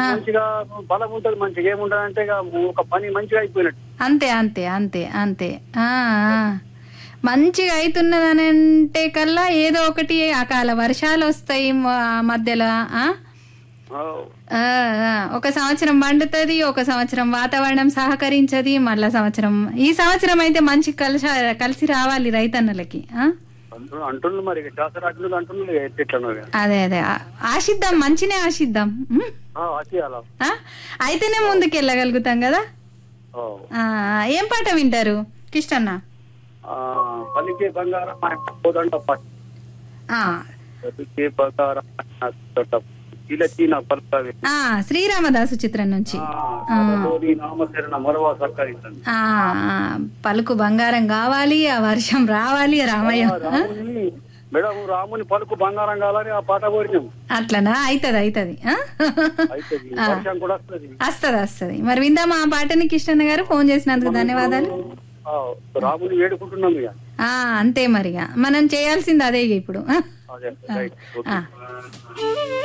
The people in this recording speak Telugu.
మంచిగా బలం ఉంటది మంచిగా ఏముంటది అంటే ఇక ఒక పని మంచిగా అయిపోయినట్టు అంతే అంతే అంతే అంతే ఆ, ఆ. మంచిగా అవుతున్నదని అంటే కల్లా ఏదో ఒకటి అకాల వర్షాలు వస్తాయి మ- మధ్యలో ఆ? ఆ, ఆ, ఆ. ఒక సంవత్సరం పండుతుంది ఒక సంవత్సరం వాతావరణం సహకరించది మళ్ళా సంవత్సరం ఈ సంవత్సరం అయితే మంచి కలిసి కలిసి రావాలి రైతన్నలకి ఆ? అంటు- అంటున్నారు మరి ఇక శాస్త్రజ్ఞులు అంటున్నారు ఇక ఎట్లనో ఇక. అదే అదే ఆ- ఆశిద్దాం మంచినే ఆశిద్దాం ఉం? ఆ, అది అలా ఆ? అయితేనే ముందుకు వెళ్ళగలుగుతాం కదా ఆ, ఆ, ఏం పాట వింటారు కిష్టన్న ఆ, పలికే బంగారం ఆయన పోదండ పట్టు. ఆ, పలికే బంగారం ఆయన తోట. చిలచి నా పలకవే. ఆ, శ్రీరామదాసు చిత్రం నుంచి ఆ, నరలోని నామశరణ మరవా సక్కరితండి. ఆ ఆ, పలుకు బంగారం కావాలి ఆ వర్షం రావాలి రామయ్య ఆ, రాముని మేడం రాముని పలుకు బంగారం కావాలని ఆ పాట కోరినాం అట్లనా అవుతుంది అవుతుంది అయితే వర్షం కూడా వస్తుంది వస్తుంది వస్తుంది మరి విందామా ఆ పాటని కిష్టన్న గారు ఫోన్ చేసినందుకు ధన్యవాదాలు ఆ, రాముని వేడుకుంటున్నాం ఇక ఆ అంతే మరిగా మనం చేయాల్సింది అదే ఇక ఇప్పుడు అదే రైట్ ఓకే. ఆ.